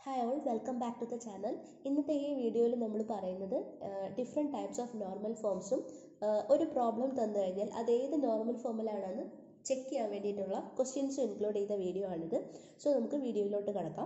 hi all welcome back to the channel ഇന്നത്തെ ഈ വീഡിയോയിൽ നമ്മൾ പറയുന്നത് ഡിഫറെൻറ്റ് ടൈപ്സ് ഓഫ് നോർമൽ ഫോംസും ഒരു പ്രോബ്ലം തന്നു കഴിഞ്ഞാൽ അത് ഏത് നോർമൽ ഫോമിലാണെന്ന് ചെക്ക് ചെയ്യാൻ വേണ്ടിയിട്ടുള്ള ക്വസ്റ്റ്യൻസും ഇൻക്ലൂഡ് ചെയ്ത വീഡിയോ ആണിത് സോ നമുക്ക് വീഡിയോയിലോട്ട് കിടക്കാം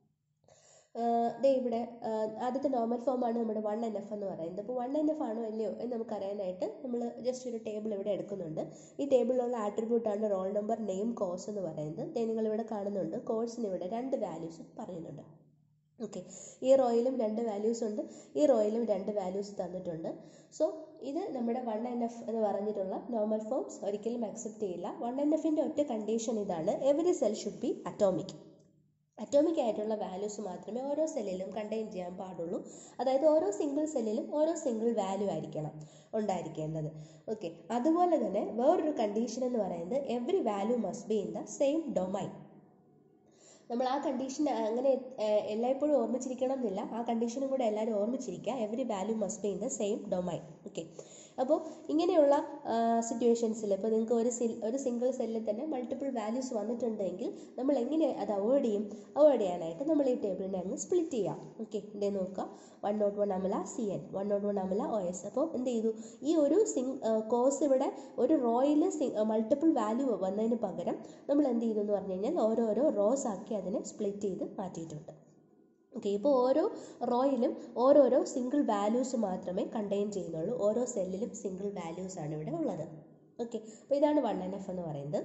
ദേ ഇവിടെ ആദ്യത്തെ നോർമൽ ഫോമാണ് നമ്മുടെ വൺ എൻ എഫ് എന്ന് പറയുന്നത് അപ്പോൾ വൺ എൻ എഫ് ആണോ അല്ലയോ എന്ന് നമുക്ക് അറിയാനായിട്ട് നമ്മൾ ജസ്റ്റ് ഒരു ടേബിൾ ഇവിടെ എടുക്കുന്നുണ്ട് ഈ ടേബിളിലുള്ള ആട്രിബ്യൂട്ടാണ് റോൾ നമ്പർ നെയിം കോഴ്സ് എന്ന് പറയുന്നത് ദേ നിങ്ങൾ ഇവിടെ കാണുന്നുണ്ട് കോഴ്സിന് ഇവിടെ രണ്ട് വാല്യൂസ് പറയുന്നുണ്ട് ഓക്കെ ഈ റോയിലും രണ്ട് വാല്യൂസ് ഉണ്ട് ഈ റോയിലും രണ്ട് വാല്യൂസ് തന്നിട്ടുണ്ട് സോ ഇത് നമ്മുടെ വൺ എൻ എഫ് എന്ന് പറഞ്ഞിട്ടുള്ള നോർമൽ ഫോംസ് ഒരിക്കലും അക്സെപ്റ്റ് ചെയ്യില്ല വൺ എൻ എഫിൻ്റെ ഒറ്റ കണ്ടീഷൻ ഇതാണ് every cell should be atomic atomic ആയിട്ടുള്ള വാല്യൂസ് മാത്രമേ ഓരോ സെല്ലിലും കണ്ടെയ്ൻ ചെയ്യാൻ പാടുള്ളൂ അതായത് ഓരോ സിംഗിൾ സെല്ലിലും ഓരോ സിംഗിൾ വാല്യൂ ആയിരിക്കണം ഉണ്ടായിരിക്കേണ്ടത് ഓക്കെ അതുപോലെ തന്നെ വേറൊരു കണ്ടീഷൻ എന്ന് പറയുന്നത് every value must be in the same domain നമ്മൾ ആ കണ്ടീഷൻ അങ്ങനെ എല്ലായ്പ്പോഴും ഓർമ്മിച്ചിരിക്കണം എന്നില്ല ആ കണ്ടീഷനും കൂടെ എല്ലാവരും ഓർമ്മിച്ചിരിക്കുക every value must be in the same domain okay അപ്പോൾ ഇങ്ങനെയുള്ള സിറ്റുവേഷൻസിൽ ഇപ്പോൾ നിങ്ങൾക്ക് ഒരു സിൽ ഒരു സിംഗിൾ സെല്ലിൽ തന്നെ മൾട്ടിപ്പിൾ വാല്യൂസ് വന്നിട്ടുണ്ടെങ്കിൽ നമ്മൾ എങ്ങനെ അത് അവോയ്ഡ് ചെയ്യും അവോയ്ഡ് ചെയ്യാനായിട്ട് നമ്മൾ ഈ ടേബിളിനെ അങ്ങ് സ്പ്ലിറ്റ് ചെയ്യാം ഓക്കെ ഇതേ നോക്കുക one nought one Amala C N one nought one Amala O S അപ്പോൾ എന്ത് ചെയ്തു ഈ ഒരു സിംഗ് കോഴ്സ് ഇവിടെ ഒരു റോയിൽ മൾട്ടിപ്പിൾ വാല്യൂ വന്നതിന് പകരം നമ്മൾ എന്ത് ചെയ്തു എന്ന് പറഞ്ഞു കഴിഞ്ഞാൽ ഓരോരോ റോസ് ആക്കി അതിനെ സ്പ്ലിറ്റ് ചെയ്ത് മാറ്റിയിട്ടുണ്ട് ഓക്കെ ഇപ്പോൾ ഓരോ റോയിലും ഓരോരോ സിംഗിൾ വാല്യൂസ് മാത്രമേ കണ്ടെയ്ൻ ചെയ്യുന്നുള്ളൂ ഓരോ സെല്ലിലും സിംഗിൾ വാല്യൂസ് ആണ് ഇവിടെ ഉള്ളത് ഓക്കെ അപ്പോൾ ഇതാണ് വൺ എൻ എഫ് എന്ന് പറയുന്നത്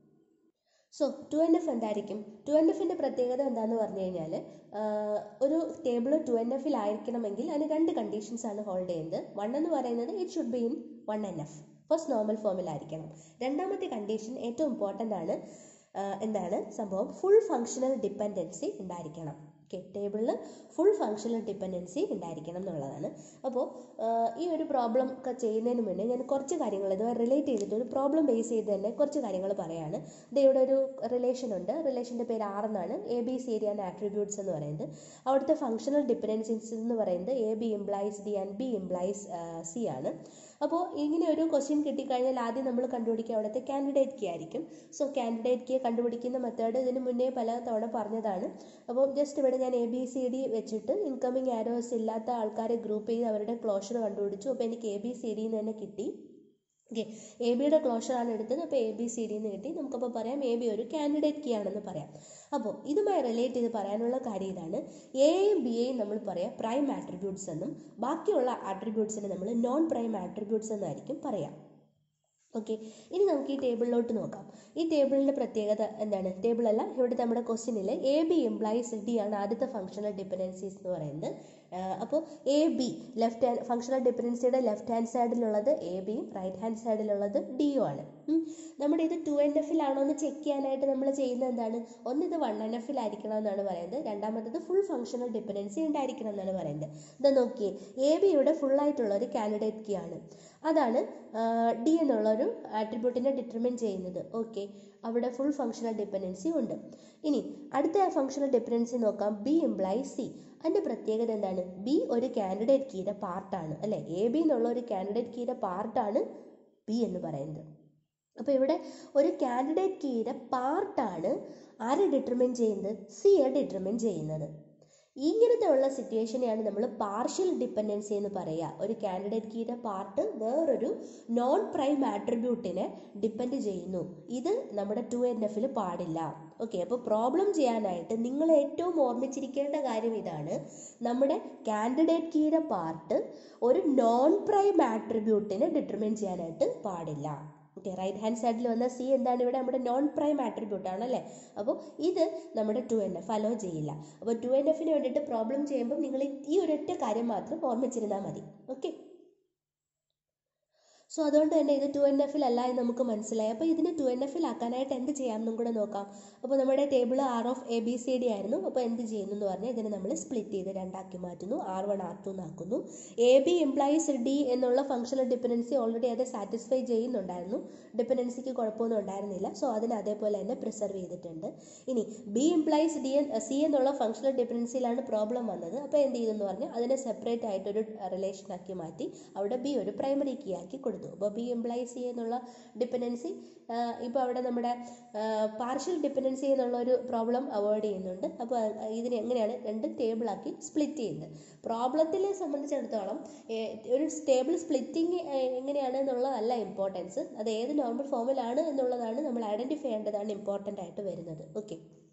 സോ ടു എൻ എഫ് എന്തായിരിക്കും ടു എൻ എഫിൻ്റെ പ്രത്യേകത എന്താണെന്ന് പറഞ്ഞു കഴിഞ്ഞാൽ ഒരു ടേബിൾ ടു എൻ എഫിൽ ആയിരിക്കണമെങ്കിൽ അതിന് രണ്ട് കണ്ടീഷൻസ് ആണ് ഹോൾഡ് ചെയ്യുന്നത് വൺ എന്ന് പറയുന്നത് it should be in one N F first normal ഫോമിലായിരിക്കണം രണ്ടാമത്തെ കണ്ടീഷൻ ഏറ്റവും ഇമ്പോർട്ടൻ്റ് ആണ് എന്താണ് സംഭവം ഫുൾ ഫങ്ഷണൽ ഡിപ്പെൻഡൻസി ഉണ്ടായിരിക്കണം ഓക്കെ ടേബിളിൽ ഫുൾ ഫങ്ഷണൽ ഡിപ്പെൻഡൻസി ഉണ്ടായിരിക്കണം എന്നുള്ളതാണ് അപ്പോൾ ഈ ഒരു പ്രോബ്ലം ഒക്കെ ചെയ്യുന്നതിന് മുന്നേ ഞാൻ കുറച്ച് കാര്യങ്ങൾ ഇത് റിലേറ്റ് ചെയ്തിട്ട് ഒരു പ്രോബ്ലം ബേസ് ചെയ്ത് തന്നെ കുറച്ച് കാര്യങ്ങൾ പറയാണ് ഇത് ഇവിടെ ഒരു റിലേഷൻ ഉണ്ട് റിലേഷൻ്റെ പേര് ആർ എന്നാണ് A B C D and attributes എന്ന് പറയുന്നത് അവിടുത്തെ ഫങ്ഷണൽ ഡിപ്പെൻഡൻസീസ് എന്ന് പറയുന്നത് A B implies D and B implies C ആണ് അപ്പോൾ ഇങ്ങനെ ഒരു ക്വസ്റ്റ്യൻ കിട്ടിക്കഴിഞ്ഞാൽ ആദ്യം നമ്മൾ കണ്ടുപിടിക്കുക അവിടുത്തെ കാൻഡിഡേറ്റ് കീ ആയിരിക്കും സോ കാൻഡിഡേറ്റ് കീ കണ്ടുപിടിക്കുന്ന മെത്തേഡ് ഇതിന് മുന്നേ പല തവണ പറഞ്ഞതാണ് അപ്പോൾ ജസ്റ്റ് ഇവിടെ ഞാൻ എ ബി സി ഡി വെച്ചിട്ട് ഇൻകമിങ് ആരോസ് ഇല്ലാത്ത ആൾക്കാരെ ഗ്രൂപ്പ് ചെയ്ത് അവരുടെ ക്ലോഷർ കണ്ടുപിടിച്ചു അപ്പോൾ എനിക്ക് എ ബി സി ഡി എന്ന് തന്നെ കിട്ടി ഓക്കെ എ ബിയുടെ ക്ലോഷറാണ് എടുത്തത് അപ്പോൾ എ ബി സി ഡി എന്ന് കിട്ടി നമുക്കപ്പോൾ പറയാം എ ബി ഒരു കാൻഡിഡേറ്റ് കീ ആണെന്ന് പറയാം അപ്പോൾ ഇതുമായി റിലേറ്റ് ചെയ്ത് പറയാനുള്ള കാര്യം ഇതാണ് എയും ബി എയും നമ്മൾ പറയാം പ്രൈം ആട്രിബ്യൂട്ട്സ് എന്നും ബാക്കിയുള്ള ആട്രിബ്യൂട്ട്സിനെ നമ്മൾ നോൺ പ്രൈം ആട്രിബ്യൂട്ട്സ് എന്നായിരിക്കും പറയാം ഓക്കെ ഇനി നമുക്ക് ഈ ടേബിളിലോട്ട് നോക്കാം ഈ ടേബിളിൻ്റെ പ്രത്യേകത എന്താണ് ടേബിളല്ല ഇവിടെ നമ്മുടെ ക്വസ്റ്റ്യനിൽ എ ബി എംപ്ലോയീസ് ഡി ആണ് ആദ്യത്തെ ഫങ്ഷണൽ ഡിപ്പെൻഡൻസീസ് എന്ന് പറയുന്നത് അപ്പോൾ A B left hand functional ഡിപ്പെൻഡൻസിയുടെ ലെഫ്റ്റ് ഹാൻഡ് സൈഡിലുള്ളത് എ ബിയും റൈറ്റ് ഹാൻഡ് സൈഡിലുള്ളത് ഡിയും ആണ് നമ്മുടെ ഇത് ടു എൻ എഫിലാണോ എന്ന് ചെക്ക് ചെയ്യാനായിട്ട് നമ്മൾ ചെയ്യുന്നത് എന്താണ് ഒന്ന് ഇത് വൺ എൻ എഫിലായിരിക്കണം എന്നാണ് പറയുന്നത് രണ്ടാമത്തത് ഫുൾ ഫങ്ഷണൽ ഡിപ്പെൻഡൻസി ഉണ്ടായിരിക്കണം എന്നാണ് പറയുന്നത് ഇത് നോക്കിയേ എ ബിയുടെ ഫുള്ളായിട്ടുള്ള ഒരു കാൻഡിഡേറ്റ് കീ ആണ് അതാണ് ഡി എന്നുള്ള ഒരു ആട്രിബ്യൂട്ടിനെ ഡിറ്റർമിൻ ചെയ്യുന്നത് ഓക്കെ അവിടെ ഫുൾ ഫങ്ഷണൽ ഡിപ്പെൻഡൻസി ഉണ്ട് ഇനി അടുത്ത ഫങ്ഷണൽ ഡിപ്പെൻഡൻസി നോക്കാം ബി ഇംപ്ലൈ സി അതിൻ്റെ പ്രത്യേകത എന്താണ് ബി ഒരു കാൻഡിഡേറ്റ് കീയുടെ പാർട്ടാണ് അല്ലേ എ ബി എന്നുള്ള ഒരു കാൻഡിഡേറ്റ് കീയുടെ പാർട്ടാണ് ബി എന്ന് പറയുന്നത് അപ്പോൾ ഇവിടെ ഒരു കാൻഡിഡേറ്റ് കീയുടെ പാർട്ടാണ് ആരെ ഡിറ്റർമിൻ ചെയ്യുന്നത് സിയെ ഡിറ്റർമിൻ ചെയ്യുന്നത് ഇങ്ങനത്തെ ഉള്ള സിറ്റുവേഷനെയാണ് നമ്മൾ പാർഷ്യൽ ഡിപ്പെൻഡൻസി എന്ന് പറയുക ഒരു കാൻഡിഡേറ്റ് കീയുടെ പാർട്ട് വേറൊരു നോൺ പ്രൈം ആട്രിബ്യൂട്ടിനെ ഡിപ്പെൻഡ് ചെയ്യുന്നു ഇത് നമ്മുടെ ടു എൻ എഫിൽ പാടില്ല ഓക്കെ അപ്പോൾ പ്രോബ്ലം ചെയ്യാനായിട്ട് നിങ്ങൾ ഏറ്റവും ഓർമ്മിച്ചിരിക്കേണ്ട കാര്യം ഇതാണ് നമ്മുടെ കാൻഡിഡേറ്റ് കീയുടെ പാർട്ട് ഒരു നോൺ പ്രൈം ആട്രിബ്യൂട്ടിനെ ഡിറ്റർമിൻ ചെയ്യാനായിട്ട് പാടില്ല ഓക്കെ റൈറ്റ് ഹാൻഡ് സൈഡിൽ വന്ന സി എന്താണ് ഇവിടെ നമ്മുടെ നോൺ പ്രൈം ആട്രിബ്യൂട്ട് ആണ് അല്ലേ അപ്പോൾ ഇത് നമ്മുടെ ടു എൻ എഫ് അലോ ചെയ്യില്ല അപ്പോൾ ടു എൻ എഫിന് വേണ്ടിയിട്ട് പ്രോബ്ലം ചെയ്യുമ്പോൾ നിങ്ങൾ ഈ ഒരൊറ്റ കാര്യം മാത്രം ഓർമ്മിച്ചിരുന്നാൽ മതി ഓക്കെ സോ അതുകൊണ്ട് തന്നെ ഇത് ടു എൻ എഫിൽ അല്ല എന്ന് നമുക്ക് മനസ്സിലായി അപ്പോൾ ഇതിന് ടു എൻ എഫിൽ ആക്കാനായിട്ട് എന്ത് ചെയ്യാമെന്നും കൂടെ നോക്കാം അപ്പോൾ നമ്മുടെ table R of A B C D ആയിരുന്നു അപ്പോൾ എന്ത് ചെയ്യുന്നു എന്ന് പറഞ്ഞാൽ ഇതിനെ നമ്മൾ സ്പ്ലിറ്റ് ചെയ്ത് രണ്ടാക്കി മാറ്റുന്നു ആർ വൺ ആർ ടു എന്നാക്കുന്നു എ ബി എംപ്ലോയീസ് ഡി എന്നുള്ള ഫങ്ഷണൽ ഡിപ്പെൻഡൻസി ഓൾറെഡി അത് സാറ്റിസ്ഫൈ ചെയ്യുന്നുണ്ടായിരുന്നു ഡിപ്പെൻഡൻസിക്ക് കുഴപ്പമൊന്നും ഉണ്ടായിരുന്നില്ല സോ അതിന് അതേപോലെ തന്നെ പ്രിസർവ് ചെയ്തിട്ടുണ്ട് ഇനി B implies D and C എന്നുള്ള ഫങ്ഷണൽ ഡിപ്പെൻഡൻസിയിലാണ് പ്രോബ്ലം വന്നത് അപ്പോൾ എന്ത് ചെയ്തെന്ന് പറഞ്ഞാൽ അതിനെ സെപ്പറേറ്റ് ആയിട്ടൊരു റിലേഷൻ ആക്കി മാറ്റി അവിടെ ബി ഒരു പ്രൈമറി കീ ആക്കി കൊടുത്തു കൊടുത്തു അപ്പോൾ ബി എംപ്ലൈ സി എന്നുള്ള ഡിപ്പെൻഡൻസി ഇപ്പോൾ അവിടെ നമ്മുടെ പാർഷ്യൽ ഡിപ്പെൻഡൻസി എന്നുള്ള ഒരു പ്രോബ്ലം അവോയ്ഡ് ചെയ്യുന്നുണ്ട് അപ്പോൾ ഇതിനെ എങ്ങനെയാണ് രണ്ട് ടേബിളാക്കി സ്പ്ലിറ്റ് ചെയ്യുന്നത് പ്രോബ്ലത്തിനെ സംബന്ധിച്ചിടത്തോളം ഏ- ഒരു ടേബിൾ സ്പ്ലിറ്റിംഗ് എങ്ങനെയാണ് എന്നുള്ളതല്ല ഇമ്പോർട്ടൻസ് അത് ഏത് നോർമൽ ഫോമിലാണ് എന്നുള്ളതാണ് നമ്മൾ ഐഡൻറ്റിഫൈ ചെയ്യേണ്ടതാണ് ഇമ്പോർട്ടൻ്റ് ആയിട്ട് വരുന്നത് ഓക്കെ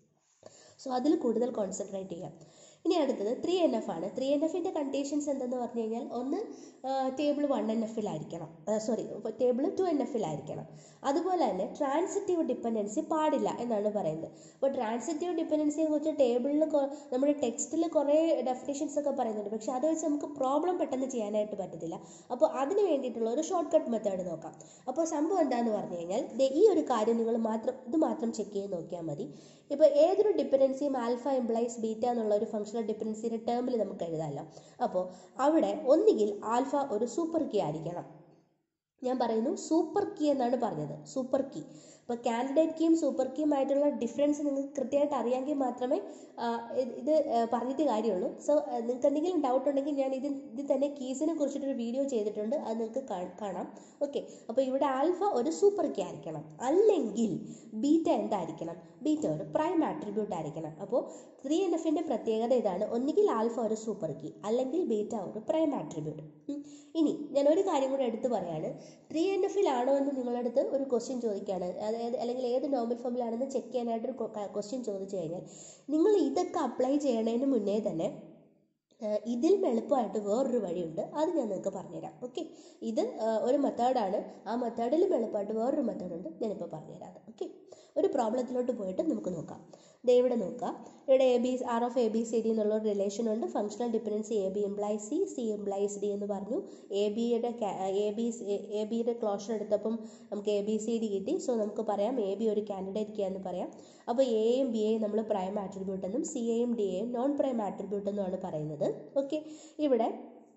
സോ അതിൽ കൂടുതൽ കോൺസെൻട്രേറ്റ് ചെയ്യാം ഇനി അടുത്തത് ത്രീ എൻ എഫ് ആണ് ത്രീ എൻ എഫിൻ്റെ കണ്ടീഷൻസ് എന്തെന്ന് പറഞ്ഞു കഴിഞ്ഞാൽ ഒന്ന് ടേബിൾ വൺ എൻ എഫിലായിരിക്കണം സോറി ടേബിൾ ടു എൻ എഫിലായിരിക്കണം അതുപോലെ തന്നെ ട്രാൻസിറ്റീവ് ഡിപ്പെൻഡൻസി പാടില്ല എന്നാണ് പറയുന്നത് അപ്പോൾ ട്രാൻസിറ്റീവ് ഡിപ്പെൻഡൻസിയെ കുറിച്ച് ടേബിളിൽ നമ്മുടെ ടെക്സ്റ്റിൽ കുറേ ഡെഫിനേഷൻസ് ഒക്കെ പറയുന്നുണ്ട് പക്ഷെ അത് വെച്ച് നമുക്ക് പ്രോബ്ലം പെട്ടെന്ന് ചെയ്യാനായിട്ട് പറ്റത്തില്ല അപ്പോൾ അതിന് വേണ്ടിയിട്ടുള്ള ഒരു ഷോർട്ട് കട്ട് മെത്തേഡ് നോക്കാം അപ്പോൾ സംഭവം എന്താണെന്ന് പറഞ്ഞു കഴിഞ്ഞാൽ ദേ ഈ ഒരു കാര്യം നിങ്ങൾ മാത്രം ഇത് മാത്രം ചെക്ക് ചെയ്ത് നോക്കിയാൽ മതി ഇപ്പോൾ ഏതൊരു ഡിപ്പെൻഡൻസിയും ആൽഫ എംപ്ലൈസ് ബീറ്റ എന്നുള്ള ഒരു ഫംഗ്ഷണൽ ഡിപ്പെൻഡൻസിയുടെ ടേമിൽ നമുക്ക് എഴുതാമല്ലോ അപ്പോൾ അവിടെ ഒന്നുകിൽ ആൽഫ ഒരു സൂപ്പർ കീ ആയിരിക്കണം ഞാൻ പറയുന്നു സൂപ്പർ കീ എന്നാണ് പറഞ്ഞത് സൂപ്പർ കീ അപ്പോൾ കാൻഡിഡേറ്റ് കീയും സൂപ്പർ കീയും ആയിട്ടുള്ള ഡിഫറൻസ് നിങ്ങൾക്ക് കൃത്യമായിട്ട് അറിയാമെങ്കിൽ മാത്രമേ ആ, ഇത് ഇത് ആ, പറഞ്ഞിട്ട് കാര്യമുള്ളൂ സോ നിങ്ങൾക്ക് എന്തെങ്കിലും ഡൗട്ട് ഉണ്ടെങ്കിൽ ഞാൻ ഇതിൽ ഇതിൽ തന്നെ കീസിനെ കുറിച്ചിട്ടൊരു വീഡിയോ ചെയ്തിട്ടുണ്ട് അത് നിങ്ങൾക്ക് കാ- കാണാം ഓക്കെ അപ്പോൾ ഇവിടെ ആൽഫ ഒരു സൂപ്പർ കീ ആയിരിക്കണം അല്ലെങ്കിൽ ബീറ്റ എന്തായിരിക്കണം ബീറ്റ ഒരു പ്രൈം ആട്രിബ്യൂട്ട് ആയിരിക്കണം അപ്പോൾ ത്രീ എൻ എഫിൻ്റെ പ്രത്യേകത ഇതാണ് ഒന്നുകിൽ ആൽഫ ഒരു സൂപ്പർ കീ അല്ലെങ്കിൽ ബീറ്റ ഒരു പ്രൈം ആട്രിബ്യൂട്ട് ഇനി ഞാൻ ഒരു കാര്യം കൂടെ എടുത്തു പറയാണ് ത്രീ എൻ എഫിലാണോ എന്ന് നിങ്ങളടുത്ത് ഒരു ക്വസ്റ്റ്യൻ ചോദിക്കുകയാണ് അതായത് അല്ലെങ്കിൽ ഏത് നോർമൽ ഫോമിലാണെന്ന് ചെക്ക് ചെയ്യാനായിട്ടൊരു ക്വസ്റ്റ്യൻ ചോദിച്ചു കഴിഞ്ഞാൽ നിങ്ങൾ ഇതൊക്കെ അപ്ലൈ ചെയ്യണതിന് മുന്നേ തന്നെ ഏഹ് ഇതിൽ എളുപ്പമായിട്ട് വേറൊരു വഴിയുണ്ട് അത് ഞാൻ നിങ്ങൾക്ക് പറഞ്ഞുതരാം ഓക്കെ ഇത് ഏഹ് ഒരു മെത്തേഡാണ് ആ മെത്തേഡിലും എളുപ്പമായിട്ട് വേറൊരു മെത്തേഡുണ്ട് ഞാനിപ്പോൾ പറഞ്ഞുതരാം അത് ഓക്കെ ഒരു പ്രോബ്ലത്തിലോട്ട് പോയിട്ട് നമുക്ക് നോക്കാം ദേ ഇവിടെ നോക്കാം ഇവിടെ A B R of A B C D എന്നുള്ള ഒരു റിലേഷൻ ഉണ്ട് functional dependency A B implies C C implies D എന്ന് പറഞ്ഞു എ ബിയുടെ എ ബി എ ബിയുടെ ക്ലോഷർ എടുത്തപ്പം നമുക്ക് എ ബി സി ഡി കിട്ടി സോ നമുക്ക് പറയാം എ ബി ഒരു കാൻഡിഡേറ്റ് കീ എന്ന് പറയാം അപ്പോൾ എയും ബി എയും നമ്മൾ പ്രൈം ആട്രിബ്യൂട്ട് എന്നും സി എയും ഡി എയും നോൺ പ്രൈം ആട്രിബ്യൂട്ട് എന്നുമാണ് പറയുന്നത് ഓക്കെ ഇവിടെ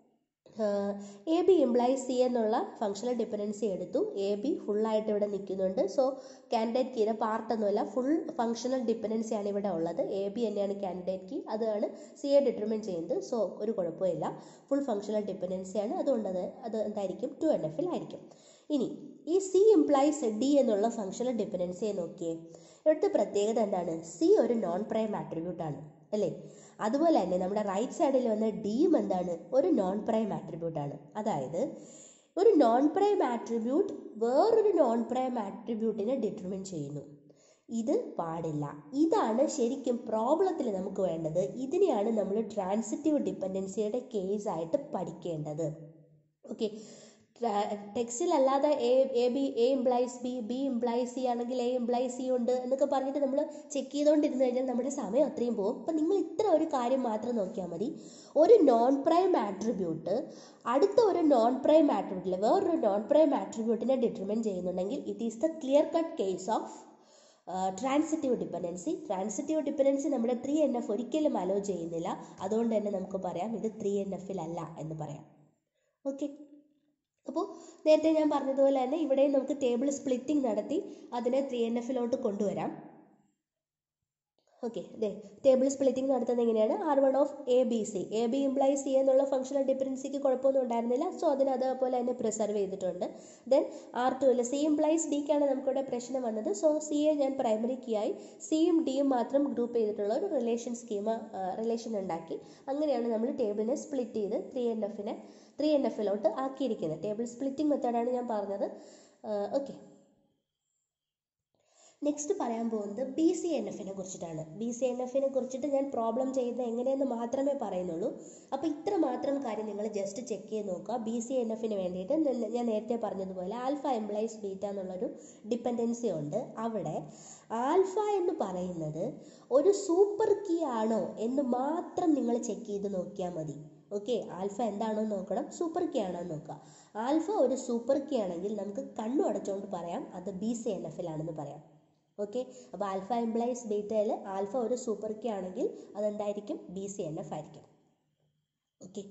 എ ബി ഇംപ്ലൈസ് സി എന്നുള്ള ഫംഗ്ഷണൽ ഡിപ്പെൻഡൻസി എടുത്തു എ ബി ഫുള്ളായിട്ട് ഇവിടെ നിൽക്കുന്നുണ്ട് സോ കാൻഡിഡേറ്റ് കീയുടെ പാർട്ടൊന്നുമല്ല ഫുൾ ഫംഗ്ഷണൽ ഡിപ്പെൻഡൻസി ആണ് ഇവിടെ ഉള്ളത് എ ബി തന്നെയാണ് കാൻഡിഡേറ്റ് കീ അതാണ് സി എ ഡിറ്റർമിൻ ചെയ്യുന്നത് സോ ഒരു കുഴപ്പമില്ല ഫുൾ ഫംഗ്ഷണൽ ഡിപ്പെൻഡൻസി ആണ് അതുകൊണ്ട് അത് അത് എന്തായിരിക്കും ടു എൻ എഫിലായിരിക്കും ഇനി ഈ സി ഇംപ്ലൈസ് ഡി എന്നുള്ള ഫംഗ്ഷണൽ ഡിപ്പെൻഡൻസിയെ നോക്കിയേ ഇവിടുത്തെ പ്രത്യേകത എന്താണ് സി ഒരു നോൺ പ്രൈം ആട്രിബ്യൂട്ട് ആണ് അല്ലേ അതുപോലെ തന്നെ നമ്മുടെ റൈറ്റ് സൈഡിൽ വന്ന ഡിയും എന്താണ് ഒരു നോൺ പ്രൈം ആട്രിബ്യൂട്ട് ആണ് അതായത് ഒരു നോൺ പ്രൈം ആട്രിബ്യൂട്ട് വേറൊരു നോൺ പ്രൈം ആട്രിബ്യൂട്ടിനെ ഡിറ്റർമിൻ ചെയ്യുന്നു ഇത് പാടില്ല ഇതാണ് ശരിക്കും പ്രോബ്ലത്തിൽ നമുക്ക് വേണ്ടത് ഇതിനെയാണ് നമ്മൾ ട്രാൻസിറ്റീവ് ഡിപ്പെൻഡൻസിയുടെ കേസായിട്ട് പഠിക്കേണ്ടത് ഓക്കെ ടെക്സ്റ്റിൽ അല്ലാതെ A A B A implies B B implies C ആണെങ്കിൽ എ ഇംപ്ലൈസ് സി ഉണ്ട് എന്നൊക്കെ പറഞ്ഞിട്ട് നമ്മൾ ചെക്ക് ചെയ്തുകൊണ്ടിരുന്നു കഴിഞ്ഞാൽ നമ്മുടെ സമയം അത്രയും പോകും അപ്പം നിങ്ങൾ ഇത്ര ഒരു കാര്യം മാത്രം നോക്കിയാൽ മതി ഒരു നോൺ പ്രൈം ആട്രിബ്യൂട്ട് അടുത്ത ഒരു നോൺ പ്രൈം ആട്രിബ്യൂട്ടിൽ വേറൊരു നോൺ പ്രൈം ആട്രിബ്യൂട്ടിനെ ഡിറ്റർമിൻ ചെയ്യുന്നുണ്ടെങ്കിൽ it is the clear cut case of transitive dependency transitive dependency നമ്മുടെ ത്രീ എൻ എഫ് ഒരിക്കലും അലോ ചെയ്യുന്നില്ല അതുകൊണ്ട് തന്നെ നമുക്ക് പറയാം ഇത് ത്രീ എൻ എഫിലല്ല എന്ന് പറയാം ഓക്കെ അപ്പോൾ നേരത്തെ ഞാൻ പറഞ്ഞതുപോലെ തന്നെ ഇവിടെയും നമുക്ക് ടേബിൾ സ്പ്ലിറ്റിംഗ് നടത്തി അതിനെ ത്രീ എൻ എഫിലോട്ട് കൊണ്ടുവരാം ഓക്കെ അതെ ടേബിൾ സ്പ്ലിറ്റിംഗ് നടത്തുന്നത് എങ്ങനെയാണ് R one of A B C A B imply C എന്നുള്ള ഫംഗ്ഷണൽ ഡിഫറൻസിക്ക് കുഴപ്പമൊന്നും ഉണ്ടായിരുന്നില്ല സോ അതിന് അതേപോലെ തന്നെ പ്രിസർവ് ചെയ്തിട്ടുണ്ട് ദെൻ ആർ ടുവിൽ സി ഇംപ്ലൈസ് ഡിക്കാണ് നമുക്കിവിടെ പ്രശ്നം വന്നത് സോ സിയെ ഞാൻ പ്രൈമറി കീ ആയി സിയും ഡിയും മാത്രം ഗ്രൂപ്പ് ചെയ്തിട്ടുള്ള ഒരു റിലേഷൻ സ്കീമ റിലേഷൻ ഉണ്ടാക്കി അങ്ങനെയാണ് നമ്മൾ ടേബിളിനെ സ്പ്ലിറ്റ് ചെയ്ത് ത്രീ എൻ എഫിനെ ത്രീ എൻ എഫിലോട്ട് ആക്കിയിരിക്കുന്നത് ടേബിൾ സ്പ്ലിറ്റിംഗ് മെത്തേഡാണ് ഞാൻ പറഞ്ഞത് ഓക്കെ നെക്സ്റ്റ് പറയാൻ പോകുന്നത് ബി സി എൻ എഫിനെ കുറിച്ചിട്ടാണ് ബി സി എൻ എഫിനെ കുറിച്ചിട്ട് ഞാൻ പ്രോബ്ലം ചെയ്യുന്നത് എങ്ങനെയെന്ന് മാത്രമേ പറയുന്നുള്ളൂ അപ്പോൾ ഇത്ര മാത്രം കാര്യം നിങ്ങൾ ജസ്റ്റ് ചെക്ക് ചെയ്ത് നോക്കുക ബി സി എൻ എഫിന് വേണ്ടിയിട്ട് ന- ഞാൻ നേരത്തെ പറഞ്ഞതുപോലെ ആൽഫ എംപ്ലൈസ് ബീറ്റ എന്നുള്ളൊരു ഡിപ്പെൻഡൻസി ഉണ്ട് അവിടെ ആൽഫ എന്ന് പറയുന്നത് ഒരു സൂപ്പർ കീ ആണോ എന്ന് മാത്രം നിങ്ങൾ ചെക്ക് ചെയ്ത് നോക്കിയാൽ മതി ഓക്കെ ആൽഫ എന്താണോ എന്ന് നോക്കണം സൂപ്പർ കീ ആണോ എന്ന് നോക്കുക ആൽഫ ഒരു സൂപ്പർ കീ ആണെങ്കിൽ നമുക്ക് കണ്ണു അടച്ചുകൊണ്ട് പറയാം അത് ബി സി എൻ എഫിലാണെന്ന് പറയാം ഓക്കെ അപ്പോൾ ആൽഫ എംപ്ലൈസ് ബീറ്റയിൽ ആൽഫ ഒരു സൂപ്പർ കീ ആണെങ്കിൽ അതെന്തായിരിക്കും ബി സി എൻ എഫ് ആയിരിക്കും ഓക്കെ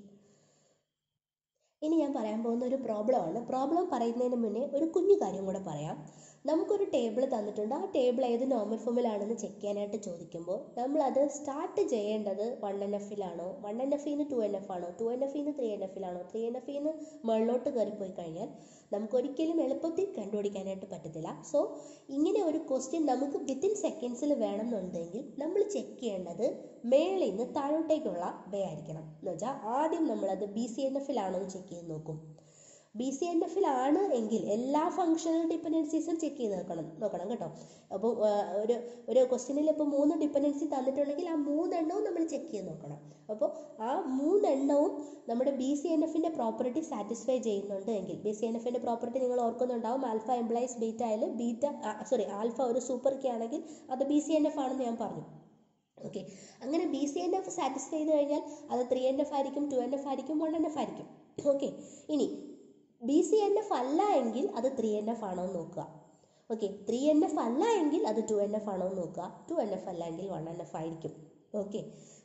ഇനി ഞാൻ പറയാൻ പോകുന്ന ഒരു പ്രോബ്ലമാണ് പ്രോബ്ലം പറയുന്നതിന് മുന്നേ ഒരു കുഞ്ഞു കാര്യം കൂടെ പറയാം നമുക്കൊരു ടേബിൾ തന്നിട്ടുണ്ട് ആ ടേബിൾ ഏത് നോർമൽ ഫോമിലാണെന്ന് ചെക്ക് ചെയ്യാനായിട്ട് ചോദിക്കുമ്പോൾ നമ്മളത് സ്റ്റാർട്ട് ചെയ്യേണ്ടത് വൺ എൻ എഫിലാണോ വൺ എൻ എഫിന്ന് ടു എൻ എഫ് ആണോ ടു എൻ എഫിന്ന് ത്രീ എൻ എഫിലാണോ ത്രീ എൻ എഫിന്ന് മുകളിലോട്ട് കയറിപ്പോയി കഴിഞ്ഞാൽ നമുക്കൊരിക്കലും എളുപ്പത്തിൽ കണ്ടുപിടിക്കാനായിട്ട് പറ്റത്തില്ല സോ ഇങ്ങനെ ഒരു ക്വസ്റ്റ്യൻ നമുക്ക് വിത്തിൻ സെക്കൻഡ്സിൽ വേണമെന്നുണ്ടെങ്കിൽ നമ്മൾ ചെക്ക് ചെയ്യേണ്ടത് മേളിൽ നിന്ന് താഴോട്ടേക്കുള്ള വേ ആയിരിക്കണം എന്ന് വെച്ചാൽ ആദ്യം നമ്മളത് ബി സി എൻ എഫിലാണോ എന്ന് ചെക്ക് ചെയ്ത് നോക്കും ബി സി എൻ എഫിലാണ് എങ്കിൽ എല്ലാ ഫങ്ഷണൽ ഡിപ്പെൻഡൻസീസും ചെക്ക് ചെയ്ത് നോക്കണം നോക്കണം കേട്ടോ അപ്പോൾ ഒരു ഒരു ക്വസ്റ്റ്യനിൽ ഇപ്പോൾ മൂന്ന് ഡിപ്പെൻഡൻസി തന്നിട്ടുണ്ടെങ്കിൽ ആ മൂന്നെണ്ണവും നമ്മൾ ചെക്ക് ചെയ്ത് നോക്കണം അപ്പോൾ ആ മൂന്നെണ്ണവും നമ്മുടെ ബി സി എൻ എഫിൻ്റെ പ്രോപ്പർട്ടി സാറ്റിസ്ഫൈ ചെയ്യുന്നുണ്ട് എങ്കിൽ ബി സി എൻ എഫിൻ്റെ പ്രോപ്പർട്ടി നിങ്ങൾ ഓർക്കുന്നുണ്ടാവും ആൽഫ എംപ്ലൈസ് ബീറ്റ ആയാൽ ബീറ്റ സോറി ആൽഫ ഒരു സൂപ്പർ കെ ആണെങ്കിൽ അത് ബി സി എൻ എഫ് ആണെന്ന് ഞാൻ പറഞ്ഞു ഓക്കെ അങ്ങനെ B C N F satisfy ചെയ്ത് കഴിഞ്ഞാൽ അത് ത്രീ എൻ എഫ് ആയിരിക്കും ടു എൻ എഫ് ആയിരിക്കും വൺ എൻ എഫ് ആയിരിക്കും ഓക്കെ ഇനി ബി സി എൻ എഫ് അല്ല എങ്കിൽ അത് ത്രീ എൻ എഫ് ആണോ എന്ന് നോക്കുക ഓക്കെ ത്രീ എൻ എഫ് അല്ല എങ്കിൽ അത് ടു എൻ എഫ് ആണോ എന്ന് നോക്കുക ടു എൻ എഫ് അല്ല എങ്കിൽ വൺ എൻ എഫ് ആയിരിക്കും ഓക്കെ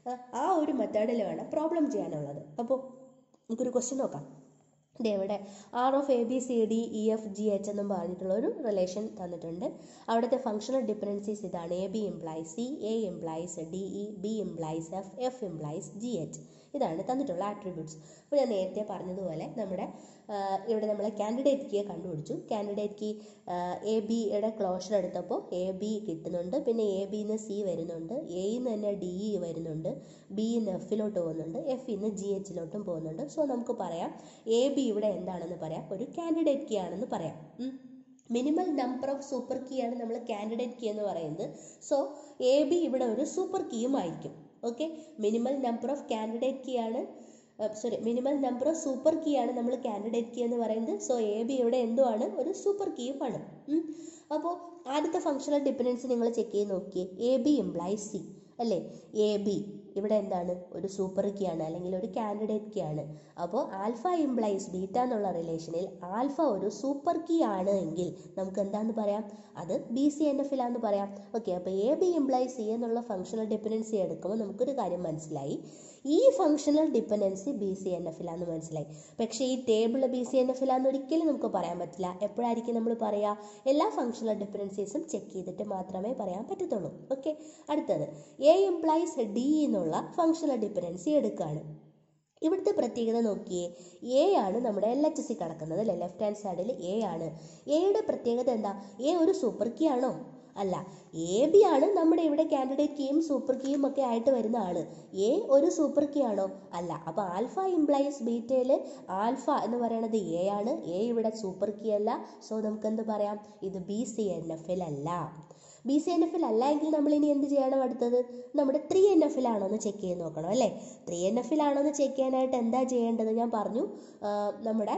ആ ഒരു മെത്തേഡിൽ വേണം പ്രോബ്ലം ചെയ്യാനുള്ളത് അപ്പോൾ നമുക്കൊരു ക്വസ്റ്റ്യൻ നോക്കാം ദേ ഇവിടെ R of A B C D E F G H എന്നും പറഞ്ഞിട്ടുള്ള ഒരു റിലേഷൻ തന്നിട്ടുണ്ട് അവിടുത്തെ ഫങ്ഷണൽ ഡിപ്പെൻഡൻസീസ് ഇതാണ് A B implies C A implies D E B implies F F implies G H ഇതാണ് തന്നിട്ടുള്ള ആട്രിബ്യൂട്ട്സ് അപ്പോൾ ഞാൻ നേരത്തെ പറഞ്ഞതുപോലെ നമ്മുടെ ഇവിടെ നമ്മൾ കാൻഡിഡേറ്റ് കീയെ കണ്ടുപിടിച്ചു കാൻഡിഡേറ്റ് കീ എ ബിയുടെ ക്ലോഷർ എടുത്തപ്പോൾ എ ബി കിട്ടുന്നുണ്ട് പിന്നെ എ ബിന്ന് സി വരുന്നുണ്ട് എയിൽ നിന്ന് തന്നെ ഡി ഇ വരുന്നുണ്ട് ബിന്ന് എഫിലോട്ട് പോകുന്നുണ്ട് എഫിൽ നിന്ന് ജി എച്ചിലോട്ടും പോകുന്നുണ്ട് സോ നമുക്ക് പറയാം എ ബി ഇവിടെ എന്താണെന്ന് പറയാം ഒരു കാൻഡിഡേറ്റ് കീ ആണെന്ന് പറയാം minimal number of super key ആണ് നമ്മൾ കാൻഡിഡേറ്റ് കീ എന്ന് പറയുന്നത് സോ എ ബി ഇവിടെ ഒരു സൂപ്പർ കീയും ആയിരിക്കും okay minimal number of candidate key ആണ് sorry minimal number of super key ആണ് നമ്മൾ കാൻഡിഡേറ്റ് കീ എന്ന് പറയുന്നത് സോ എ ബി ഇവിടെ എന്തുമാണ് ഒരു സൂപ്പർ കീയും ആണ് അപ്പോൾ ആദ്യത്തെ ഫങ്ഷണൽ ഡിപ്പെൻഡൻസി നിങ്ങൾ ചെക്ക് ചെയ്ത് നോക്കിയേ എ ബി ഇംപ്ലൈസ് സി അല്ലേ എ ബി ഇവിടെ എന്താണ് ഒരു സൂപ്പർ കീ ആണ് അല്ലെങ്കിൽ ഒരു കാൻഡിഡേറ്റ് കീ ആണ് അപ്പോൾ ആൽഫ ഇംപ്ലൈസ് ബീറ്റ എന്നുള്ള റിലേഷനിൽ ആൽഫ ഒരു സൂപ്പർ കീ ആണ് എങ്കിൽ നമുക്ക് എന്താന്ന് പറയാം അത് ബി സി എൻ എഫിലാന്ന് പറയാം ഓക്കെ അപ്പോൾ എ ബി ഇംപ്ലൈസ് സി എന്നുള്ള ഫങ്ഷണൽ ഡിപ്പെൻഡൻസി എടുക്കുമ്പോൾ നമുക്കൊരു കാര്യം മനസ്സിലായി ഈ functional dependency B C N എഫിലാന്ന് മനസ്സിലായി പക്ഷേ ഈ ടേബിൾ ബി സി എൻ എഫിലാന്ന് ഒരിക്കലും നമുക്ക് പറയാൻ പറ്റില്ല എപ്പോഴായിരിക്കും നമ്മൾ പറയുക എല്ലാ ഫങ്ഷണൽ ഡിപ്പെൻഡൻസീസും ചെക്ക് ചെയ്തിട്ട് മാത്രമേ പറയാൻ പറ്റത്തുള്ളൂ ഓക്കെ അടുത്തത് എ ഇംപ്ലൈസ് ഡി എന്നുള്ള ഫങ്ഷണൽ ഡിപ്പെൻഡൻസി എടുക്കുകയാണ് ഇവിടുത്തെ പ്രത്യേകത നോക്കിയേ എ ആണ് നമ്മുടെ എൽ എച്ച് സി കിടക്കുന്നത് അല്ലേ ലെഫ്റ്റ് ഹാൻഡ് സൈഡിൽ എ ആണ് എയുടെ പ്രത്യേകത എന്താ എ ഒരു സൂപ്പർ കീ ആണോ അല്ല എ ബി ആണ് നമ്മുടെ ഇവിടെ കാൻഡിഡേറ്റ് കീയും സൂപ്പർ കീയും ഒക്കെ ആയിട്ട് വരുന്ന ആള് എ ഒരു സൂപ്പർ കീ ആണോ അല്ല അപ്പോൾ ആൽഫ ഇംപ്ലൈസ് ബീറ്റയിൽ ആൽഫ എന്ന് പറയുന്നത് എ ആണ് എ ഇവിടെ സൂപ്പർ കീ അല്ല സോ നമുക്ക് എന്ത് പറയാം ഇത് ബി സി എൻ എഫിൽ അല്ല ബി സി എൻ എഫിൽ അല്ല എങ്കിൽ നമ്മൾ ഇനി എന്ത് ചെയ്യണം അടുത്തത് നമ്മുടെ ത്രീ എൻ എഫിലാണോ എന്ന് ചെക്ക് ചെയ്ത് നോക്കണം അല്ലേ ത്രീ എൻ എഫിലാണോ എന്ന് ചെക്ക് ചെയ്യാനായിട്ട് എന്താ ചെയ്യേണ്ടത് ഞാൻ പറഞ്ഞു നമ്മുടെ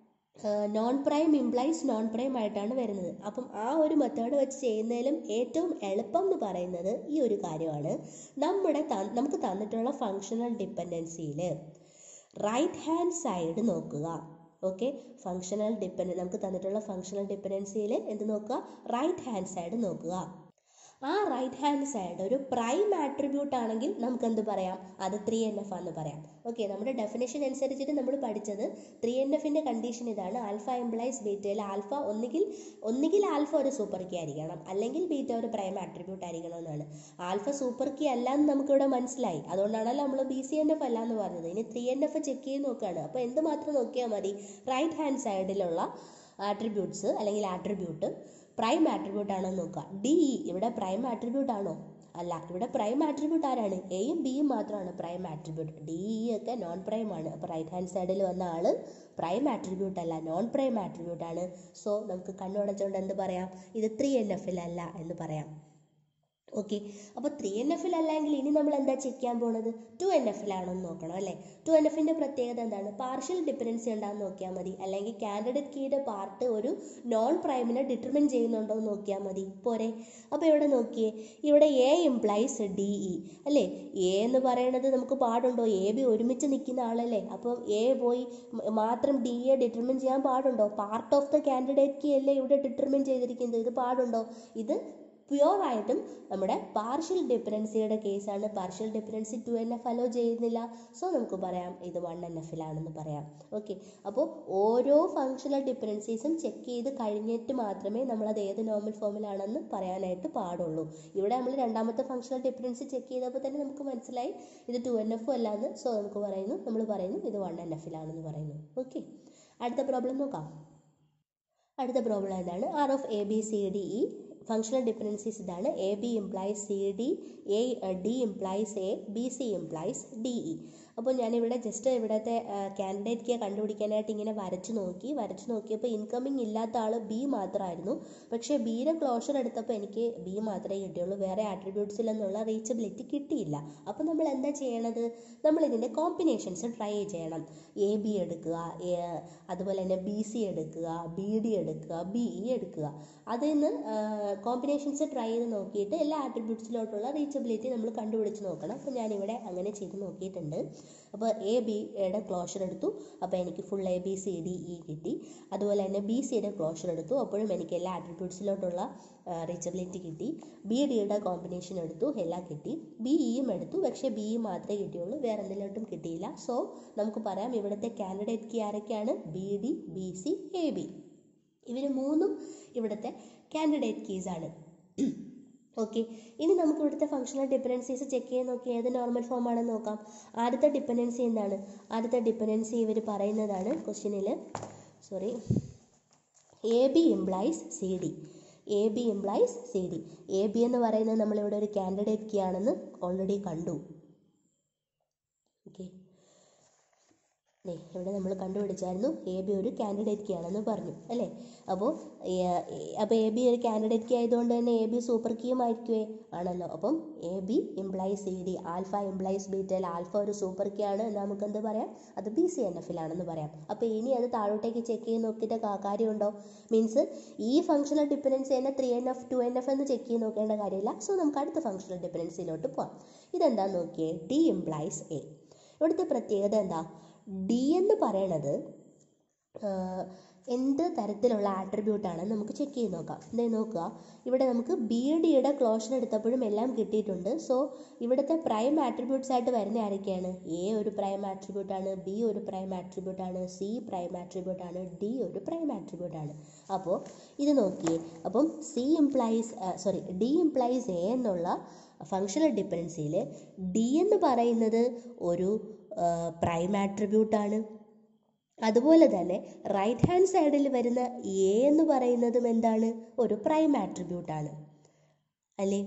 non prime implies non prime ആയിട്ടാണ് വരുന്നത് അപ്പം ആ ഒരു മെത്തേഡ് വെച്ച് ചെയ്യുന്നതിലും ഏറ്റവും എളുപ്പം എന്ന് പറയുന്നത് ഈ ഒരു കാര്യമാണ് നമ്മുടെ നമുക്ക് തന്നിട്ടുള്ള ഫങ്ഷണൽ ഡിപ്പെൻഡൻസിയിൽ റൈറ്റ് ഹാൻഡ് സൈഡ് നോക്കുക ഓക്കെ ഫങ്ഷണൽ ഡിപ്പെൻഡൻ നമുക്ക് തന്നിട്ടുള്ള ഫങ്ഷണൽ ഡിപ്പെൻഡൻസിയിൽ എന്ത് നോക്കുക റൈറ്റ് ഹാൻഡ് സൈഡ് നോക്കുക ആ റൈറ്റ് ഹാൻഡ് സൈഡ് ഒരു പ്രൈം ആട്രിബ്യൂട്ട് ആണെങ്കിൽ നമുക്ക് എന്ത് പറയാം അത് ത്രീ എൻ എഫ് ആണെന്ന് പറയാം ഓക്കെ നമ്മുടെ ഡെഫിനേഷൻ അനുസരിച്ചിട്ട് നമ്മൾ പഠിച്ചത് ത്രീ എൻ എഫിൻ്റെ കണ്ടീഷൻ ഇതാണ് ആൽഫ എംപ്ലൈസ് ബീറ്റയിൽ ആൽഫ ഒന്നുകിൽ ഒന്നുകിൽ ആൽഫ ഒരു സൂപ്പർ കീ ആയിരിക്കണം അല്ലെങ്കിൽ ബീറ്റ ഒരു പ്രൈം ആട്രിബ്യൂട്ട് ആയിരിക്കണം എന്നാണ് ആൽഫ സൂപ്പർ കീ അല്ല എന്ന് നമുക്കിവിടെ മനസ്സിലായി അതുകൊണ്ടാണല്ലോ നമ്മൾ ബി സി എൻ എഫ് അല്ല എന്ന് പറഞ്ഞത് ഇനി ത്രീ എൻ എഫ് ചെക്ക് ചെയ്ത് നോക്കുകയാണ് അപ്പോൾ എന്ത് മാത്രം നോക്കിയാൽ മതി റൈറ്റ് ഹാൻഡ് സൈഡിലുള്ള ആട്രിബ്യൂട്ട്സ് അല്ലെങ്കിൽ ആട്രിബ്യൂട്ട് പ്രൈം ആട്രിബ്യൂട്ട് ആണോ നോക്കുക ഡി ഇവിടെ പ്രൈം ആട്രിബ്യൂട്ട് ആണോ അല്ല ഇവിടെ പ്രൈം ആട്രിബ്യൂട്ട് ആരാണ് എയും ബിയും മാത്രമാണ് പ്രൈം ആട്രിബ്യൂട്ട് ഡി ഇ ഒക്കെ നോൺ പ്രൈം ആണ് അപ്പോൾ റൈറ്റ് ഹാൻഡ് സൈഡിൽ വന്ന ആള് പ്രൈം ആട്രിബ്യൂട്ട് അല്ല നോൺ പ്രൈം ആട്രിബ്യൂട്ട് ആണ് സോ നമുക്ക് കണ്ണുടച്ചുകൊണ്ട് എന്ത് പറയാം ഇത് ത്രീ എൻ എഫിൽ അല്ല എന്ന് പറയാം ഓക്കെ അപ്പോൾ ത്രീ എൻ എഫിൽ അല്ലെങ്കിൽ ഇനി നമ്മൾ എന്താ ചെക്ക് ചെയ്യാൻ പോണത് ടു എൻ എഫിലാണോ എന്ന് നോക്കണം അല്ലേ ടു എൻ എഫിൻ്റെ പ്രത്യേകത എന്താണ് പാർഷ്യൽ ഡിപ്പെൻഡൻസി ഉണ്ടാകുന്ന നോക്കിയാൽ മതി അല്ലെങ്കിൽ കാൻഡിഡേറ്റ് കീയുടെ പാർട്ട് ഒരു നോൺ പ്രൈമിനെ ഡിറ്റർമിൻ ചെയ്യുന്നുണ്ടോ എന്ന് നോക്കിയാൽ മതി പോരെ അപ്പോൾ ഇവിടെ നോക്കിയേ ഇവിടെ എ ഇംപ്ലൈസ് ഡി ഇ അല്ലേ എ എന്ന് പറയുന്നത് നമുക്ക് പാടുണ്ടോ എ ബി ഒരുമിച്ച് നിൽക്കുന്ന ആളല്ലേ അപ്പം എ പോയി മാത്രം ഡി എ ഡിറ്റർമിൻ ചെയ്യാൻ പാടുണ്ടോ part of the candidate key അല്ലേ ഇവിടെ ഡിറ്റർമിൻ ചെയ്തിരിക്കുന്നത് ഇത് പാടുണ്ടോ ഇത് പ്യുവർ ആയിട്ടും നമ്മുടെ പാർഷ്യൽ ഡിഫറൻസിയുടെ കേസാണ് partial dependency two N F allow ചെയ്യുന്നില്ല സോ നമുക്ക് പറയാം ഇത് വൺ എൻ എഫിലാണെന്ന് പറയാം ഓക്കെ അപ്പോൾ ഓരോ ഫങ്ഷണൽ ഡിഫറൻസീസും ചെക്ക് ചെയ്ത് കഴിഞ്ഞിട്ട് മാത്രമേ നമ്മളത് ഏത് നോർമൽ ഫോമിലാണെന്ന് പറയാനായിട്ട് പാടുള്ളൂ ഇവിടെ നമ്മൾ രണ്ടാമത്തെ ഫങ്ഷണൽ ഡിഫറൻസി ചെക്ക് ചെയ്തപ്പോൾ തന്നെ നമുക്ക് മനസ്സിലായി ഇത് ടു എൻ എഫും അല്ലാന്ന് സോ നമുക്ക് പറയുന്നു നമ്മൾ പറയുന്നു ഇത് വൺ എൻ എഫിലാണെന്ന് പറയുന്നു ഓക്കെ അടുത്ത പ്രോബ്ലം നോക്കാം അടുത്ത പ്രോബ്ലം എന്താണ് R of A B C D E functional dependencies ഇതാണ് A B implies C D A D implies A B C implies D E അപ്പോൾ ഞാനിവിടെ ജസ്റ്റ് ഇവിടുത്തെ കാൻഡിഡേറ്റ് കെ കണ്ടുപിടിക്കാനായിട്ട് ഇങ്ങനെ വരച്ച് നോക്കി വരച്ച് നോക്കിയപ്പോൾ ഇൻകമിങ് ഇല്ലാത്ത ആൾ ബി മാത്രമായിരുന്നു പക്ഷേ ബിയുടെ ക്ലോഷർ എടുത്തപ്പോൾ എനിക്ക് ബി മാത്രമേ കിട്ടിയുള്ളൂ വേറെ ആട്രിബ്യൂട്ട്സിൽ നിന്നുള്ള റീച്ചബിലിറ്റി കിട്ടിയില്ല അപ്പോൾ നമ്മൾ എന്താ ചെയ്യണത് നമ്മൾ ഇതിൻ്റെ കോമ്പിനേഷൻസ് ട്രൈ ചെയ്യണം എ ബി എടുക്കുക എ- അതുപോലെ തന്നെ ബി സി എടുക്കുക ബി ഡി എടുക്കുക ബി ഇ എടുക്കുക അതിൽ നിന്ന് കോമ്പിനേഷൻസ് ട്രൈ ചെയ്ത് നോക്കിയിട്ട് എല്ലാ ആട്രിബ്യൂട്ട്സിലോട്ടുള്ള റീച്ചബിലിറ്റി നമ്മൾ കണ്ടുപിടിച്ച് നോക്കണം അപ്പോൾ ഞാനിവിടെ അങ്ങനെ ചെയ്ത് നോക്കിയിട്ടുണ്ട് അപ്പോൾ എ ബിയുടെ ക്ലോഷർ എടുത്തു അപ്പോൾ എനിക്ക് full A B C D E കിട്ടി അതുപോലെ തന്നെ ബി സിയുടെ ക്ലോഷർ എടുത്തു അപ്പോഴും എനിക്ക് എല്ലാ ആട്രിബ്യൂട്ട്സിലോട്ടുള്ള റീച്ചബിലിറ്റി കിട്ടി ബി ഡിയുടെ കോമ്പിനേഷൻ എടുത്തു എല്ലാം കിട്ടി ബി ഇയും എടുത്തു പക്ഷേ ബി ഇ മാത്രമേ കിട്ടിയുള്ളൂ വേറെ എന്തെങ്കിലും കിട്ടിയില്ല സോ നമുക്ക് പറയാം ഇവിടുത്തെ കാൻഡിഡേറ്റ് കീ ആരൊക്കെയാണ് B D B C A B ഇവർ മൂന്നും ഇവിടുത്തെ കാൻഡിഡേറ്റ് കീസ് ആണ് ഓക്കെ ഇനി നമുക്ക് ഇവിടുത്തെ ഫങ്ഷണൽ ഡിപ്പെൻഡൻസീസ് ചെക്ക് ചെയ്ത് നോക്കി ഏത് നോർമൽ ഫോം ആണെന്ന് നോക്കാം ആദ്യത്തെ ഡിപ്പെൻഡൻസി എന്താണ് ആദ്യത്തെ ഡിപ്പെൻഡൻസി ഇവർ പറയുന്നതാണ് ക്വസ്റ്റ്യനിൽ sorry A B implies C D A B implies C D A B എന്ന് പറയുന്നത് നമ്മളിവിടെ ഒരു കാൻഡിഡേറ്റ് കീ ആണെന്ന് ഓൾറെഡി കണ്ടു ഓക്കെ ദേ ഇവിടെ നമ്മൾ കണ്ടുപിടിച്ചായിരുന്നു എ ബി ഒരു കാൻഡിഡേറ്റ് കീ ആണെന്ന് പറഞ്ഞു അല്ലേ അപ്പോൾ അപ്പോൾ എ ബി ഒരു കാൻഡിഡേറ്റ് കീ ആയതുകൊണ്ട് തന്നെ എ ബി സൂപ്പർ കീയും ആയിരിക്കുമേ ആണല്ലോ അപ്പം A B implies C D alpha implies ബീറ്റയിൽ ആൽഫ ഒരു സൂപ്പർ കീ ആണ് എന്ന് നമുക്ക് എന്ത് പറയാം അത് ബി സി എൻ എഫിലാണെന്ന് പറയാം അപ്പോൾ ഇനി അത് താഴോട്ടേക്ക് ചെക്ക് ചെയ്ത് നോക്കിയിട്ട് കാ- കാര്യമുണ്ടോ മീൻസ് ഈ ഫങ്ഷണൽ ഡിപ്പെൻഡൻസി തന്നെ three N F two N F എന്ന് ചെക്ക് ചെയ്ത് നോക്കേണ്ട കാര്യമില്ല സോ നമുക്ക് അടുത്ത ഫങ്ഷണൽ ഡിപ്പെൻഡൻസിയിലോട്ട് പോവാം ഇതെന്താന്ന് നോക്കിയേ ഡി ഇംപ്ലൈസ് എ ഇവിടുത്തെ പ്രത്യേകത എന്താ ഡി എന്ന് പറയണത് ആഹ്, എന്ത് തരത്തിലുള്ള ആട്രിബ്യൂട്ടാണ് നമുക്ക് ചെക്ക് ചെയ്ത് നോക്കാം ഇതേ നോക്കുക ഇവിടെ നമുക്ക് ബി ഡിയുടെ ക്ലോഷർ എടുത്തപ്പോഴും എല്ലാം കിട്ടിയിട്ടുണ്ട് സോ ഇവിടുത്തെ പ്രൈം ആട്രിബ്യൂട്ട്സ് ആയിട്ട് വരുന്ന ആരൊക്കെയാണ് എ ഒരു പ്രൈം ആട്രിബ്യൂട്ടാണ് ബി ഒരു പ്രൈം ആട്രിബ്യൂട്ടാണ് സി പ്രൈം ആട്രിബ്യൂട്ടാണ് ഡി ഒരു പ്രൈം ആട്രിബ്യൂട്ടാണ് അപ്പോൾ ഇത് നോക്കിയേ അപ്പം C implies sorry D implies A എന്നുള്ള ഫങ്ഷണൽ ഡിപ്പെൻഡൻസിയിൽ ഡി എന്ന് പറയുന്നത് ഒരു പ്രൈം ആട്രിബ്യൂട്ടാണ് അതുപോലെ തന്നെ റൈറ്റ് ഹാൻഡ് സൈഡിൽ വരുന്ന എ എന്ന് പറയുന്നതും എന്താണ് ഒരു പ്രൈം ആട്രിബ്യൂട്ടാണ് അല്ലേ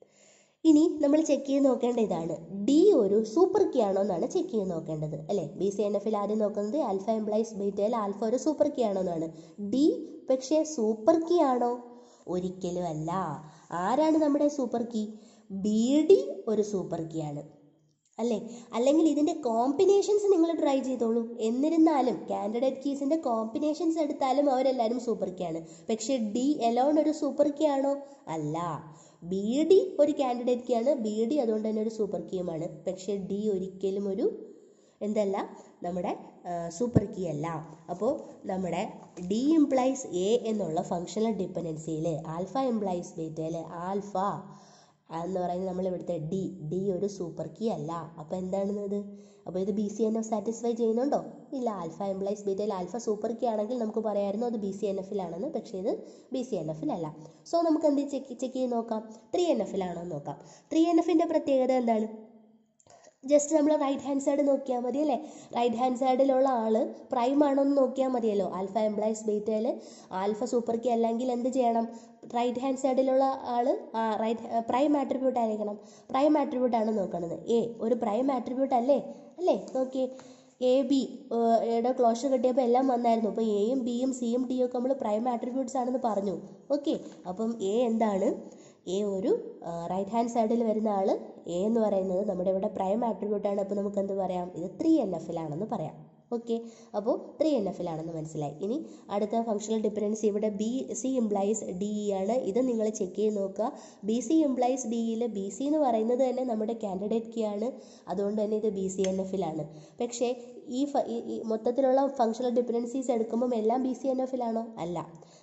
ഇനി നമ്മൾ ചെക്ക് ചെയ്ത് നോക്കേണ്ട ഇതാണ് ഡി ഒരു സൂപ്പർ കീ ആണോ എന്നാണ് ചെക്ക് ചെയ്ത് നോക്കേണ്ടത് അല്ലേ ബി സി എൻ എഫിൽ ആദ്യം നോക്കുന്നത് ആൽഫ എംപ്ലൈസ് ബീറ്റയിൽ ആൽഫ ഒരു സൂപ്പർ കീ ആണോ എന്നാണ് ഡി പക്ഷേ സൂപ്പർ കീ ആണോ ഒരിക്കലും അല്ല ആരാണ് നമ്മുടെ സൂപ്പർ കീ ബി ഡി ഒരു സൂപ്പർ കീ ആണ് അല്ലേ അല്ലെങ്കിൽ ഇതിൻ്റെ കോമ്പിനേഷൻസ് നിങ്ങൾ ട്രൈ ചെയ്തോളൂ എന്നിരുന്നാലും കാൻഡിഡേറ്റ് കീസിൻ്റെ കോമ്പിനേഷൻസ് എടുത്താലും അവരെല്ലാവരും സൂപ്പർ കീ ആണ് പക്ഷേ ഡി എലോൺ ഒരു സൂപ്പർ കീ ആണോ അല്ല ബി ഡി ഒരു കാൻഡിഡേറ്റ് കീ ആണ് ബി ഡി അതുകൊണ്ട് തന്നെ ഒരു സൂപ്പർ കീയുമാണ് പക്ഷേ ഡി ഒരിക്കലും ഒരു എന്തല്ല നമ്മുടെ സൂപ്പർ കീ അല്ല അപ്പോൾ നമ്മുടെ ഡി ഇംപ്ലൈസ് എ എന്നുള്ള ഫങ്ഷണൽ ഡിപ്പെൻഡൻസിയിൽ ആൽഫ ഇംപ്ലൈസ് ബീറ്റയിൽ ആൽഫ എന്ന് പറയുന്നത് നമ്മൾ ഇവിടുത്തെ ഡി ഡി ഒരു സൂപ്പർ കീ അല്ല അപ്പോൾ എന്താണെന്നത് അപ്പോൾ ഇത് B C N F satisfy ചെയ്യുന്നുണ്ടോ ഇല്ല ആൽഫ എംപ്ലൈസ് ബീറ്റയിൽ ആൽഫ സൂപ്പർ കീ ആണെങ്കിൽ നമുക്ക് പറയാമായിരുന്നു അത് ബി സി എൻ എഫിലാണെന്ന് പക്ഷേ ഇത് ബി സി എൻ എഫിലല്ല സോ നമുക്ക് എന്ത് ചെക്ക് ചെക്ക് ചെയ്ത് നോക്കാം ത്രീ എൻ എഫിലാണോ എന്ന് നോക്കാം ത്രീ എൻ എഫിൻ്റെ പ്രത്യേകത എന്താണ് ജസ്റ്റ് നമ്മൾ റൈറ്റ് ഹാൻഡ് സൈഡ് നോക്കിയാൽ മതി അല്ലേ റൈറ്റ് ഹാൻഡ് സൈഡിലുള്ള ആള് പ്രൈം ആണോ എന്ന് നോക്കിയാൽ മതിയല്ലോ ആൽഫ എംപ്ലൈസ് ബീറ്റയിൽ ആൽഫ സൂപ്പർ കീ അല്ലെങ്കിൽ എന്ത് ചെയ്യണം റൈറ്റ് ഹാൻഡ് സൈഡിലുള്ള ആള് റൈറ്റ് പ്രൈം ആട്രിബ്യൂട്ട് ആയിരിക്കണം പ്രൈം ആട്രിബ്യൂട്ട് ആണ് നോക്കുന്നത് എ ഒരു പ്രൈം ആട്രിബ്യൂട്ട് അല്ലേ അല്ലേ നോക്കിയേ എ ബി യുടെ ക്ലോഷർ കിട്ടിയപ്പോൾ എല്ലാം വന്നായിരുന്നു അപ്പോൾ എയും ബിയും സിയും ഡിയും ഒക്കെ നമ്മൾ പ്രൈം ആട്രിബ്യൂട്ട്സ് ആണെന്ന് പറഞ്ഞു ഓക്കെ അപ്പം എ എന്താണ് എ ഒരു റൈറ്റ് ഹാൻഡ് സൈഡിൽ വരുന്ന ആൾ എ എന്ന് പറയുന്നത് നമ്മുടെ ഇവിടെ പ്രൈം ആട്രിബ്യൂട്ടാണ് അപ്പോൾ നമുക്ക് എന്ത് പറയാം ഇത് ത്രീ എൻ എഫിലാണെന്ന് പറയാം ഓക്കെ അപ്പോൾ ത്രീ എൻ എഫിലാണെന്ന് മനസ്സിലായി ഇനി അടുത്ത ഫങ്ഷണൽ ഡിഫറൻസ് ഇവിടെ B C implies D E ആണ് ഇത് നിങ്ങൾ ചെക്ക് ചെയ്ത് നോക്കുക ബി സി ഇംപ്ലൈസ് ഡി ഇയിൽ ബി സി എന്ന് പറയുന്നത് തന്നെ നമ്മുടെ കാൻഡിഡേറ്റ് കീ ആണ് അതുകൊണ്ട് തന്നെ ഇത് ബി സി എൻ എഫിലാണ് പക്ഷേ ഈ ഫ- ഈ- ഈ മൊത്തത്തിലുള്ള ഫങ്ഷണൽ ഡിഫറൻസീസ് എടുക്കുമ്പം എല്ലാം ബി സി എൻ എഫിലാണോ അല്ല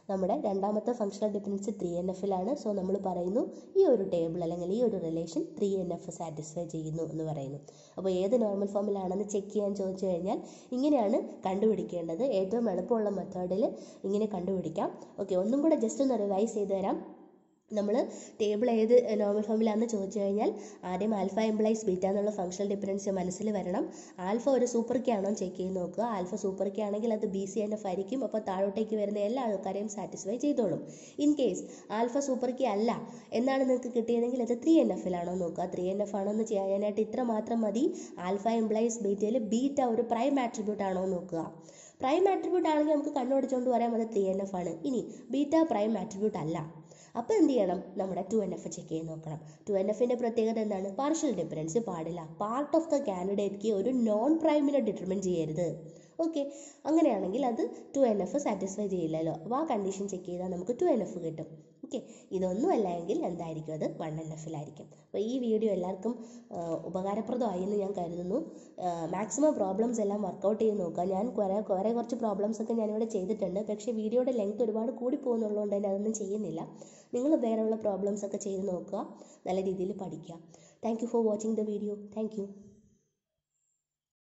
നമ്മുടെ രണ്ടാമത്തെ ഫങ്ഷണൽ ഡിപ്പെൻഡൻസി ത്രീ എൻ എഫിലാണ് സോ നമ്മൾ പറയുന്നു ഈ ഒരു ടേബിൾ അല്ലെങ്കിൽ ഈ ഒരു relation three N F satisfy ചെയ്യുന്നു എന്ന് പറയുന്നു അപ്പോൾ ഏത് നോർമൽ ഫോമിലാണെന്ന് ചെക്ക് ചെയ്യാൻ ചോദിച്ചു കഴിഞ്ഞാൽ ഇങ്ങനെയാണ് കണ്ടുപിടിക്കേണ്ടത് ഏറ്റവും എളുപ്പമുള്ള മെത്തേഡിൽ ഇങ്ങനെ കണ്ടുപിടിക്കാം ഓക്കെ ഒന്നും കൂടെ ജസ്റ്റ് ഒന്ന് റിവൈസ് ചെയ്ത് തരാം നമ്മൾ ടേബിൾ ഏത് നോർമൽ ഫോമിലാണെന്ന് ചോദിച്ചു കഴിഞ്ഞാൽ ആദ്യം ആൽഫ എംപ്ലൈസ് ബീറ്റ എന്നുള്ള ഫങ്ഷണൽ ഡിഫറൻസ് മനസ്സിൽ വരണം ആൽഫ ഒരു സൂപ്പർ കെ ആണോ ചെക്ക് ചെയ്ത് നോക്കുക ആൽഫ സൂപ്പർ കെ ആണെങ്കിൽ അത് ബി സി എൻ എഫ് ആയിരിക്കും അപ്പോൾ താഴോട്ടേക്ക് വരുന്ന എല്ലാ ആൾക്കാരെയും സാറ്റിസ്ഫൈ ചെയ്തോളും in case alpha super key അല്ല എന്നാണ് നിങ്ങൾക്ക് കിട്ടിയതെങ്കിൽ അത് ത്രീ എൻ എഫിലാണോ നോക്കുക ത്രീ എൻ എഫ് ആണോ എന്ന് ചെയ്യാനായിട്ട് ഇത്ര മാത്രം മതി ആൽഫ എംപ്ലൈസ് ബീറ്റയിൽ ബീറ്റ ഒരു പ്രൈം ആട്രിബ്യൂട്ട് ആണോ നോക്കുക പ്രൈം ആട്രിബ്യൂട്ട് ആണെങ്കിൽ നമുക്ക് കണ്ണോടിച്ചുകൊണ്ട് പറയാം അത് ത്രീ എൻ എഫ് ആണ് ഇനി ബീറ്റ പ്രൈം ആട്രിബ്യൂട്ട് അല്ല അപ്പോൾ എന്ത് ചെയ്യണം നമ്മുടെ ടു എൻ എഫ് ചെക്ക് ചെയ്ത് നോക്കണം ടു എൻ എഫിൻ്റെ പ്രത്യേകത എന്താണ് പാർഷ്യൽ ഡിഫറൻസ് പാടില്ല പാർട്ട് ഓഫ് ദ കാൻഡിഡേറ്റ് ഒരു നോൺ പ്രൈമിനെ ഡിറ്റർമിൻ ചെയ്യരുത് ഓക്കെ അങ്ങനെയാണെങ്കിൽ അത് ടു എൻ എഫ് സാറ്റിസ്ഫൈ ചെയ്യില്ലല്ലോ അപ്പോൾ ആ കണ്ടീഷൻ ചെക്ക് ചെയ്താൽ നമുക്ക് ടു എൻ എഫ് കിട്ടും ഓക്കെ ഇതൊന്നും അല്ല എങ്കിൽ എന്തായിരിക്കും അത് വൺ എൻ എഫിലായിരിക്കും അപ്പോൾ ഈ വീഡിയോ എല്ലാവർക്കും ആ, ഉപകാരപ്രദമായി എന്ന് ഞാൻ കരുതുന്നു മാക്സിമം പ്രോബ്ലംസ് എല്ലാം വർക്കൗട്ട് ചെയ്ത് നോക്കുക ഞാൻ കുറേ കുറേ കുറച്ച് പ്രോബ്ലംസ് ഒക്കെ ഞാനിവിടെ ചെയ്തിട്ടുണ്ട് പക്ഷേ വീഡിയോയുടെ ലെങ്ത് ഒരുപാട് കൂടി പോകുന്നുള്ളതുകൊണ്ട് തന്നെ അതൊന്നും ചെയ്യുന്നില്ല നിങ്ങൾ വേറെയുള്ള പ്രോബ്ലംസ് ഒക്കെ ചെയ്ത് നോക്കുക നല്ല രീതിയിൽ പഠിക്കുക thank you for watching the video thank U